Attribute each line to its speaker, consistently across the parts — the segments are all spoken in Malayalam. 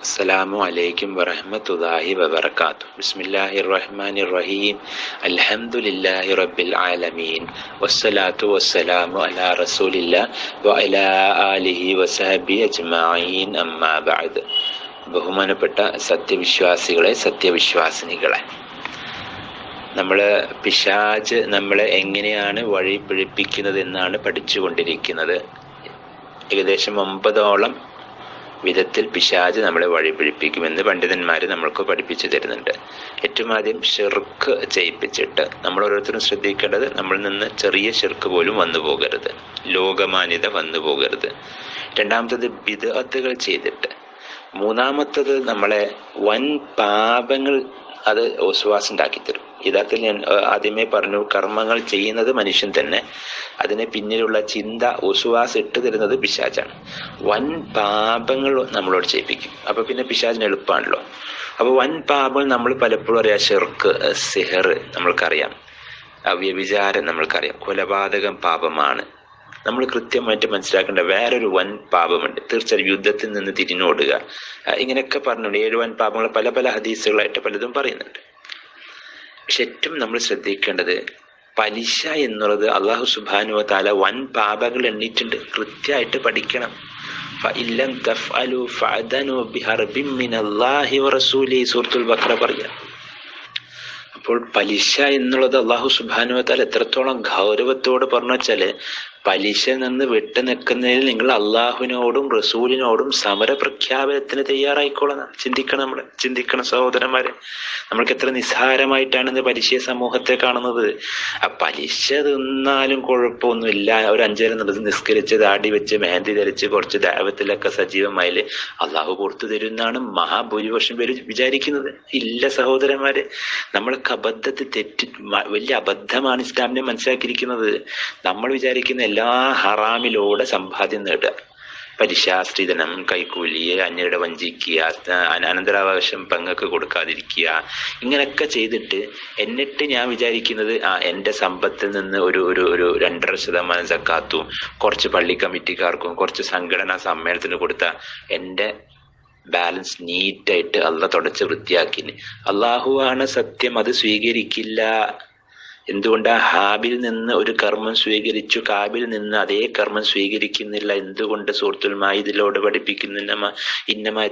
Speaker 1: السلام عليكم ورحمة الله وبركاته بسم الله الرحمن الرحيم الحمد لله رب العالمين والصلاة والسلام على رسول الله وعلى آله وصحبه أجمعين أما بعد ബഹുമാനപ്പെട്ട സത്യവിശ്വാസികളെ സത്യവിശ്വാസിനികളെ നമ്മൾ പിശാജ് നമ്മളെ എങ്ങനെയാണ് വഴി പിഴപ്പിക്കുന്നത് എന്നാണ് പഠിച്ചുകൊണ്ടിരിക്കുന്നത് ഏകദേശം ഒമ്പതോളം വിധത്തിൽ പിശാജ് നമ്മളെ വഴി പിഴിപ്പിക്കുമെന്ന് പണ്ഡിതന്മാർ നമ്മൾക്ക് പഠിപ്പിച്ചു തരുന്നുണ്ട് ഏറ്റവും ആദ്യം ഷിർക്ക് ചെയ്യിപ്പിച്ചിട്ട് നമ്മൾ ഓരോരുത്തരും ശ്രദ്ധിക്കേണ്ടത് നമ്മളിൽ നിന്ന് ചെറിയ ഷിർക്ക് പോലും വന്നു പോകരുത് ലോകമാന്യത വന്നു പോകരുത് രണ്ടാമത്തത് ബിദഅത്തുകൾ ചെയ്തിട്ട് മൂന്നാമത്തത് നമ്മളെ വൻ പാപങ്ങൾ അത് ഓസ്വാസം ഉണ്ടാക്കി തരും യഥാർത്ഥത്തിൽ ഞാൻ ആദ്യമേ പറഞ്ഞു കർമ്മങ്ങൾ ചെയ്യുന്നത് മനുഷ്യൻ തന്നെ അതിന് പിന്നിലുള്ള ചിന്ത ഒസുവാസ് ഇട്ട് തരുന്നത് പിശാച്ചാണ് വൻ പാപങ്ങൾ നമ്മളോട് ചെയ്യിപ്പിക്കും അപ്പൊ പിന്നെ പിശാചിന് എളുപ്പമാണല്ലോ അപ്പൊ വൻ പാപങ്ങൾ നമ്മൾ പലപ്പോഴും അറിയാം ഷെർക്ക് സിഹർ നമ്മൾക്കറിയാം വ്യഭിചാരം നമ്മൾക്കറിയാം കൊലപാതകം പാപമാണ് നമ്മൾ കൃത്യമായിട്ട് മനസ്സിലാക്കേണ്ട വേറൊരു വൻ പാപമുണ്ട് തീർച്ചയായും യുദ്ധത്തിൽ നിന്ന് തിരിഞ്ഞോടുക ഇങ്ങനെയൊക്കെ പറഞ്ഞുകൊണ്ട് ഏഴ് വൻ പാപങ്ങൾ പല പല ഹദീസുകളായിട്ട് പലതും പറയുന്നുണ്ട് പക്ഷെ ഏറ്റവും നമ്മൾ ശ്രദ്ധിക്കേണ്ടത് പലിശ എന്നുള്ളത് അള്ളാഹു സുബാനു താല വൻ പാപങ്ങൾ എണ്ണിയിട്ടുണ്ട് കൃത്യമായിട്ട് പഠിക്കണം ഫഇല്ലം തഫ്അലു ഫഅദനു ബിഹർബിൻ മിനല്ലാഹി വറസൂലി സൂറത്തുൽ ബഖറ പറയാം അപ്പോൾ പലിശ എന്നുള്ളത് അള്ളാഹു സുബാനു താല എത്രത്തോളം ഗൗരവത്തോട് പറഞ്ഞു വെച്ചാല് പലിശ നിന്ന് വിട്ടു നിൽക്കുന്നതിൽ നിങ്ങൾ അള്ളാഹുവിനോടും റസൂലിനോടും സമര പ്രഖ്യാപനത്തിന് തയ്യാറായിക്കോളണം ചിന്തിക്കണം നമ്മൾ ചിന്തിക്കണം സഹോദരന്മാരെ നമ്മൾക്ക് എത്ര നിസ്സാരമായിട്ടാണ് ഇന്ന് പലിശ സമൂഹത്തെ കാണുന്നത് ആ പലിശ തിന്നാലും കുഴപ്പമൊന്നുമില്ല ഒരു അഞ്ചേരം നിർത്തി നിസ്കരിച്ച് താടി വെച്ച് മെഹന്തി ധരിച്ച് കുറച്ച് ദൈവത്തിലൊക്കെ സജീവമായാല് അള്ളാഹു പുറത്തു തരുന്നാണ് മഹാഭൂരിപക്ഷം പേര് വിചാരിക്കുന്നത് ഇല്ല സഹോദരന്മാരെ നമ്മൾക്ക് അബദ്ധത്തിൽ തെറ്റി വലിയ അബദ്ധമാണ് ഇസ്ലാമിനെ മനസ്സിലാക്കിയിരിക്കുന്നത് നമ്മൾ വിചാരിക്കുന്ന എല്ലാ ഹറാമിലൂടെ സമ്പാദ്യം നേടുക പരിശാസ്ത്രിതനം കൈക്കൂലി അന്യരുടെ വഞ്ചിക്കുക അനന്തരാവകാശം പങ്കക്ക് കൊടുക്കാതിരിക്കുക ഇങ്ങനെയൊക്കെ ചെയ്തിട്ട് എന്നിട്ട് ഞാൻ വിചാരിക്കുന്നത് ആ എൻ്റെ സമ്പത്തിൽ നിന്ന് ഒരു ഒരു ഒരു രണ്ടര ശതമാനം സക്കാത്തും കുറച്ച് പള്ളി കമ്മിറ്റിക്കാർക്കും കുറച്ച് സംഘടനാ സമ്മേളനത്തിന് കൊടുത്ത എൻ്റെ ബാലൻസ് നീറ്റായിട്ട് അല്ല തുടച്ച് വൃത്തിയാക്കിന് അള്ളാഹുവാണ് സത്യം അത് സ്വീകരിക്കില്ല എന്തുകൊണ്ട് ഹാബിൽ നിന്ന് ഒരു കർമ്മം സ്വീകരിച്ചു കാബിൽ നിന്ന് അതേ കർമ്മം സ്വീകരിക്കുന്നില്ല എന്തുകൊണ്ട് സുഹൃത്തുൽ മായിദിലോട് പഠിപ്പിക്കുന്നില്ല ഇന്നമായി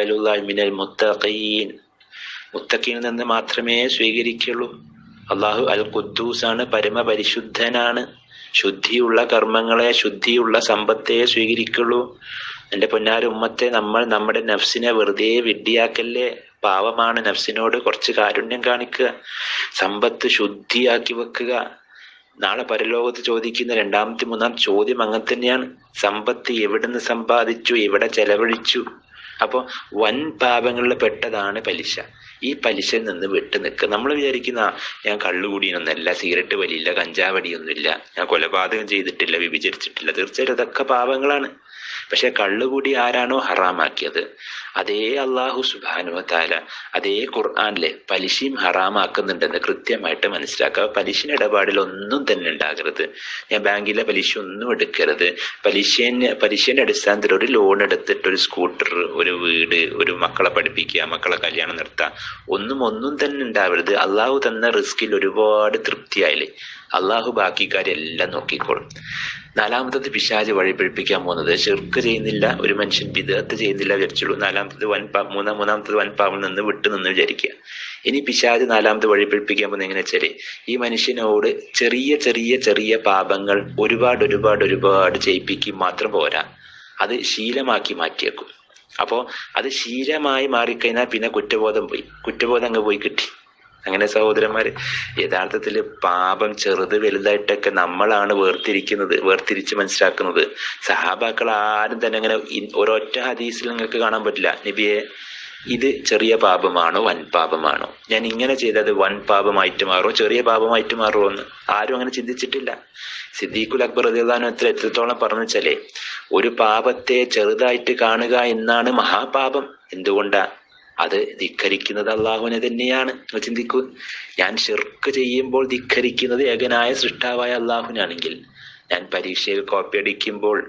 Speaker 1: മിനൽ മുത്തഖീൻ മുത്തഖീനിൽ നിന്ന് മാത്രമേ സ്വീകരിക്കുള്ളൂ അള്ളാഹു അൽ ഖുദ്ദൂസാണ് പരമപരിശുദ്ധനാണ് ശുദ്ധിയുള്ള കർമ്മങ്ങളെ ശുദ്ധിയുള്ള സമ്പത്തെ സ്വീകരിക്കുള്ളൂ എൻ്റെ പൊന്നാര ഉമ്മത്തെ നമ്മൾ നമ്മുടെ നഫ്സിനെ വെറുതെ വിഡ്ഢിയാക്കല്ലേ പാവമാണ് നഫ്സിനോട് കുറച്ച് കാരുണ്യം കാണിക്കുക സമ്പത്ത് ശുദ്ധിയാക്കി വെക്കുക നാളെ പരലോകത്ത് ചോദിക്കുന്ന രണ്ടാമത്തെ മൂന്നാം ചോദ്യം അങ്ങനെ തന്നെയാണ് സമ്പത്ത് എവിടുന്ന് സമ്പാദിച്ചു എവിടെ ചെലവഴിച്ചു അപ്പോൾ വൻ പാപങ്ങളിൽ പെട്ടതാണ് പലിശ ഈ പലിശയിൽ നിന്ന് വിട്ടു നിൽക്കുക നമ്മൾ വിചാരിക്കുന്ന ഞാൻ കള്ളുകൂടിയൊന്നുമല്ല സിഗരറ്റ് വലിയില്ല കഞ്ചാവടിയൊന്നുമില്ല ഞാൻ കൊലപാതകം ചെയ്തിട്ടില്ല വിഭജിച്ചിട്ടില്ല തീർച്ചയായിട്ടും അതൊക്കെ പാപങ്ങളാണ് പക്ഷെ കള്ളുകൂടി ആരാണോ ഹറാമാക്കിയത് അതേ അള്ളാഹു സുബാനു താല അതേ ഖുർആാനിലെ പലിശയും ഹറാമാക്കുന്നുണ്ടെന്ന് കൃത്യമായിട്ട് മനസ്സിലാക്കുക പലിശയുടെ ഇടപാടിൽ ഒന്നും തന്നെ ഉണ്ടാകരുത് ഞാൻ ബാങ്കിലെ പലിശ ഒന്നും എടുക്കരുത് പലിശേന് പലിശയുടെ അടിസ്ഥാനത്തിൽ ഒരു ലോൺ എടുത്തിട്ട് ഒരു സ്കൂട്ടർ ഒരു വീട് ഒരു മക്കളെ പഠിപ്പിക്കുക മക്കളെ കല്യാണം നിർത്താം ഒന്നും ഒന്നും തന്നെ ഉണ്ടാവരുത് അള്ളാഹു തന്ന റിസ്കിൽ ഒരുപാട് തൃപ്തിയായില്ലേ അള്ളാഹു ബാക്കിക്കാരെല്ലാം നോക്കിക്കോളും നാലാമത്തത് പിശാജ് വഴിപിഴിപ്പിക്കാൻ പോകുന്നത് ചെറുക്ക് ചെയ്യുന്നില്ല ഒരു മനുഷ്യൻ വിദഗത്ത് ചെയ്യുന്നില്ല വിചാരിച്ചുള്ളൂ നാലാമത്തത് വൻ പാ മൂന്നാം മൂന്നാമത്തത് വൻ പാവിൽ നിന്ന് വിട്ടു നിന്ന് വിചാരിക്കുക ഇനി പിശാജ് നാലാമത് വഴിപിഴിപ്പിക്കാൻ പോകുന്നത് എങ്ങനെ വെച്ചാല് ഈ മനുഷ്യനോട് ചെറിയ ചെറിയ ചെറിയ പാപങ്ങൾ ഒരുപാട് ഒരുപാട് ഒരുപാട് ചെയ്യിപ്പിക്കും മാത്രം പോരാ അത് ശീലമാക്കി മാറ്റിയേക്കും അപ്പോ അത് ശീലമായി മാറിക്കഴിഞ്ഞാൽ പിന്നെ കുറ്റബോധം പോയി കുറ്റബോധം അങ്ങ് പോയി കിട്ടി അങ്ങനെ സഹോദരന്മാര് യഥാർത്ഥത്തിൽ പാപം ചെറുത് വലുതായിട്ടൊക്കെ നമ്മളാണ് വേർതിരിക്കുന്നത് വേർതിരിച്ച് മനസ്സിലാക്കുന്നത് സഹാബാക്കൾ ആരും തന്നെ അങ്ങനെ ഒരൊറ്റ ഹദീസിൽ നിങ്ങൾക്ക് കാണാൻ പറ്റില്ല നബിയെ ഇത് ചെറിയ പാപമാണോ വൻ പാപമാണോ ഞാൻ ഇങ്ങനെ ചെയ്തത് വൻ പാപമായിട്ട് മാറുമോ ചെറിയ പാപമായിട്ട് മാറുമോ എന്ന് ആരും അങ്ങനെ ചിന്തിച്ചിട്ടില്ല സിദ്ദീഖുൽ അക്ബർ റദിയാനോ എത്ര എത്രത്തോളം പറഞ്ഞു വെച്ചാലേ ഒരു പാപത്തെ ചെറുതായിട്ട് കാണുക എന്നാണ് മഹാപാപം എന്തുകൊണ്ടാ അത് ധിക്കരിക്കുന്നത് അള്ളാഹുവിനെ തന്നെയാണ് ചിന്തിക്കൂ ഞാൻ ഷിർക്ക് ചെയ്യുമ്പോൾ ധിക്കരിക്കുന്നത് ഏകനായ സൃഷ്ടാവായ അള്ളാഹുവിനാണെങ്കിൽ ഞാൻ പരീക്ഷയിൽ കോപ്പി അടിക്കുമ്പോൾ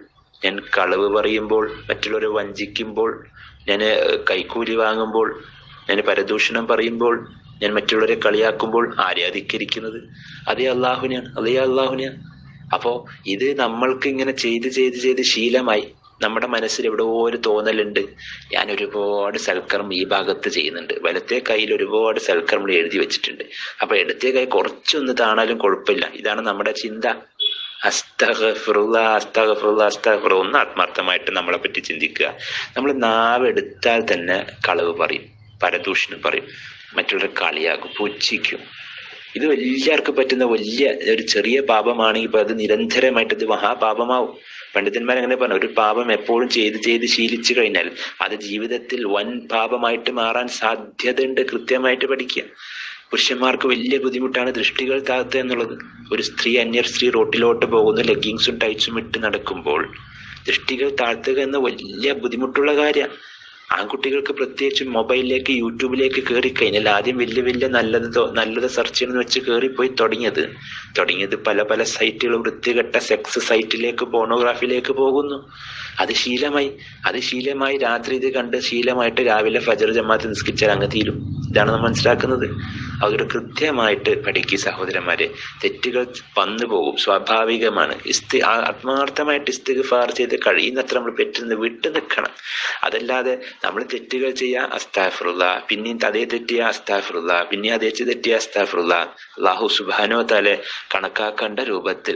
Speaker 1: ഞാൻ കളവ് പറയുമ്പോൾ മറ്റുള്ളവരെ വഞ്ചിക്കുമ്പോൾ ഞാൻ കൈക്കൂലി വാങ്ങുമ്പോൾ ഞാൻ പരദൂഷണം പറയുമ്പോൾ ഞാൻ മറ്റുള്ളവരെ കളിയാക്കുമ്പോൾ ആരെ അധികരിക്കുന്നത് അതേ അള്ളാഹുനെയാണ് അതേ അള്ളാഹുനെയാണ് അപ്പോ ഇത് നമ്മൾക്ക് ഇങ്ങനെ ചെയ്ത് ചെയ്ത് ചെയ്ത് ശീലമായി നമ്മുടെ മനസ്സിൽ എവിടെയോ ഒരു തോന്നലുണ്ട് ഞാൻ ഒരുപാട് സൽക്കർമ്മം ഈ ഭാഗത്ത് ചെയ്യുന്നുണ്ട് വലത്തെ കയ്യിൽ ഒരുപാട് സൽക്കർമ്മം എഴുതി വെച്ചിട്ടുണ്ട് അപ്പൊ ഇടത്തെ കൈ കുറച്ചൊന്ന് താണാലും കുഴപ്പമില്ല ഇതാണ് നമ്മുടെ ചിന്ത അസ്തഗഫിറുള്ള അസ്തഗഫിറുള്ള അസ്തഗഫിറ ഒന്ന് ആത്മാർത്ഥമായിട്ട് നമ്മളെ പറ്റി ചിന്തിക്കുക നമ്മൾ നാവ് എടുത്താൽ തന്നെ കളവ് പറയും പരദൂഷണം പറയും മറ്റുള്ളവരെ കളിയാക്കും പുച്ഛിക്കും ഇത് എല്ലാവർക്കും പറ്റുന്ന വലിയ ഒരു ചെറിയ പാപമാണെങ്കിൽ ഇപ്പൊ അത് നിരന്തരമായിട്ട് ഇത് മഹാപാപമാവും പണ്ഡിതന്മാർ അങ്ങനെ പറഞ്ഞു ഒരു പാപം എപ്പോഴും ചെയ്ത് ചെയ്ത് ശീലിച്ചു കഴിഞ്ഞാൽ അത് ജീവിതത്തിൽ വൻ പാപമായിട്ട് മാറാൻ സാധ്യതയുണ്ട് കൃത്യമായിട്ട് പഠിക്കുക പുരുഷന്മാർക്ക് വലിയ ബുദ്ധിമുട്ടാണ് ദൃഷ്ടികൾ താഴ്ത്തുക എന്നുള്ളത് ഒരു സ്ത്രീ അന്യർ സ്ത്രീ റോട്ടിലോട്ട് പോകുന്നു ലെഗിങ്സും ടൈറ്റ്സും ഇട്ട് നടക്കുമ്പോൾ ദൃഷ്ടികൾ താഴ്ത്തുക എന്ന വലിയ ബുദ്ധിമുട്ടുള്ള കാര്യമാണ് ആൺകുട്ടികൾക്ക് പ്രത്യേകിച്ച് മൊബൈലിലേക്ക് യൂട്യൂബിലേക്ക് കയറി കഴിഞ്ഞാൽ ആദ്യം വലിയ വലിയ നല്ലത് നല്ലത് സെർച്ച് ചെയ്യണമെന്ന് വെച്ച് കയറിപ്പോയി തുടങ്ങിയത് തുടങ്ങിയത് പല പല സൈറ്റുകൾ വൃത്തികെട്ട സെക്സ് സൈറ്റിലേക്ക് പോണോഗ്രാഫിയിലേക്ക് പോകുന്നു അത് ശീലമായി അത് ശീലമായി രാത്രി ഇത് കണ്ട് ശീലമായിട്ട് രാവിലെ ഫജർ ജമാഅത്ത് നിസ്കരിച്ചാൽ അങ്ങ് തീരും ഇതാണ് നമ്മൾ മനസ്സിലാക്കുന്നത് അതൊരു കൃത്യമായിട്ട് പഠിക്കുക സഹോദരന്മാരെ തെറ്റുകൾ വന്നു പോകും സ്വാഭാവികമാണ് ഇസ്തി ആത്മാർത്ഥമായിട്ട് ഇസ്തിഗ്ഫാർ ചെയ്ത് കഴിയുന്നത്ര നമ്മൾ പെറ്റുനിന്ന് വിട്ടു നിൽക്കണം അതല്ലാതെ നമ്മൾ തെറ്റുകൾ ചെയ്യുക അസ്താഫുള്ള പിന്നെയും അതേ തെറ്റിയ അസ്താഫുള്ള പിന്നെ അതേ തെറ്റിയ അസ്താഫുള്ള അള്ളാഹു സുബാനോ തലെ കണക്കാക്കേണ്ട രൂപത്തിൽ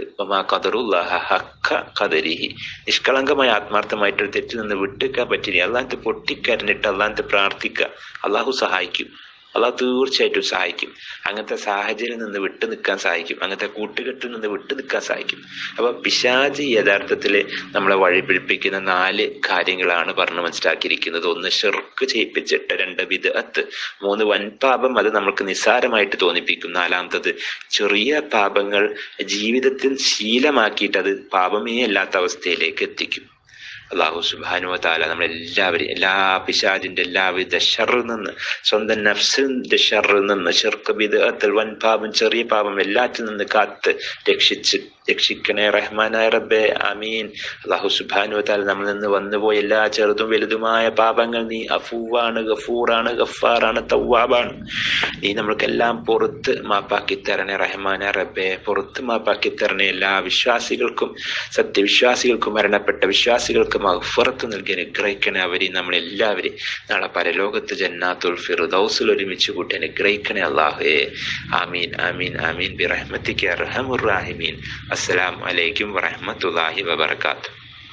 Speaker 1: ഹക്ക കദരിഹി നിഷ്കളങ്കമായ ആത്മാർത്ഥമായിട്ടൊരു തെറ്റിൽ നിന്ന് വിട്ടുക്കാൻ പറ്റില്ല അള്ളാഹത്ത് പൊട്ടിക്കരഞ്ഞിട്ട് അള്ളാഹത്ത് പ്രാർത്ഥിക്കുക അള്ളാഹു സഹായിക്കും അള്ളാഹ് തീർച്ചയായിട്ടും സഹായിക്കും അങ്ങനത്തെ സാഹചര്യം നിന്ന് വിട്ടു നിൽക്കാൻ സഹായിക്കും അങ്ങനത്തെ കൂട്ടുകെട്ടിൽ നിന്ന് വിട്ടു നിൽക്കാൻ സഹായിക്കും അപ്പൊ പിശാജ് യഥാർത്ഥത്തിൽ നമ്മളെ വഴിപിടിപ്പിക്കുന്ന നാല് കാര്യങ്ങളാണ് പറഞ്ഞ് മനസ്സിലാക്കിയിരിക്കുന്നത് ഒന്ന് ഷെർക്ക് ചെയ്യിപ്പിച്ചിട്ട് രണ്ട് വിദഅത്ത് മൂന്ന് വൻപാപം അത് നമുക്ക് നിസ്സാരമായിട്ട് തോന്നിപ്പിക്കും നാലാമത്തത് ചെറിയ പാപങ്ങൾ ജീവിതത്തിൽ ശീലമാക്കിയിട്ട് അത് പാപമേ അല്ലാത്ത അവസ്ഥയിലേക്ക് എത്തിക്കും അള്ളാഹു സുബാനു താല നമ്മളെല്ലാവരെയും എല്ലാ പിശാജിന്റെ എല്ലാവിധ ഷറിൽ നിന്ന് സ്വന്തം നഫ്സിന്റെ ഷറിൽ നിന്ന് ചെറുക്ക് വിധത്തിൽ വൻ പാപം ചെറിയ പാപം എല്ലാറ്റിൽ നിന്ന് കാത്ത് രക്ഷിച്ച് രക്ഷിക്കണേ റഹ്മാനായ റബ്ബെ അമീൻ അള്ളാഹു സുബാനു താല നമ്മളിൽ നിന്ന് വന്നുപോയ എല്ലാ ചെറുതും വലുതുമായ പാപങ്ങൾ നീ അഫൂവാണ് ഗഫൂറാണ് ഗഫാറാണ് തവ്വാബാണ് നീ നമ്മൾക്കെല്ലാം പുറത്ത് മാപ്പാക്കി തരണേ റഹ്മാന റബ്ബെ പുറത്ത് മാപ്പാക്കി തരണേ എല്ലാ വിശ്വാസികൾക്കും സത്യവിശ്വാസികൾക്കും മരണപ്പെട്ട വിശ്വാസികൾക്കും മഹഫറത്ത് നൽകി അനുഗ്രഹിക്കണേ അവരെയും നമ്മളെല്ലാവരെയും നാളെ പരലോകത്ത് ജന്നാത്തുൽ ഫിറുദൗസിൽ ഒരുമിച്ച് കൂട്ടി അനുഗ്രഹിക്കണേ അള്ളാഹുയെ ആമീൻ ആമീൻ ആമീൻ ബി റഹ്മത്തിക്ക് അർഹമുറാഹിമീൻ അസ്സലാം അലൈക്കും വറഹമത്തല്ലാഹി വബർക്കാത്തു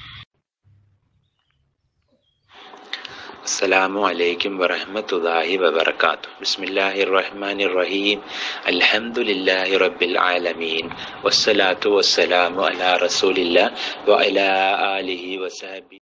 Speaker 1: السلام عليكم ورحمة الله وبركاته بسم الله الرحمن الرحيم الحمد لله رب العالمين والصلاة والسلام على رسول الله وعلى آله وصحبه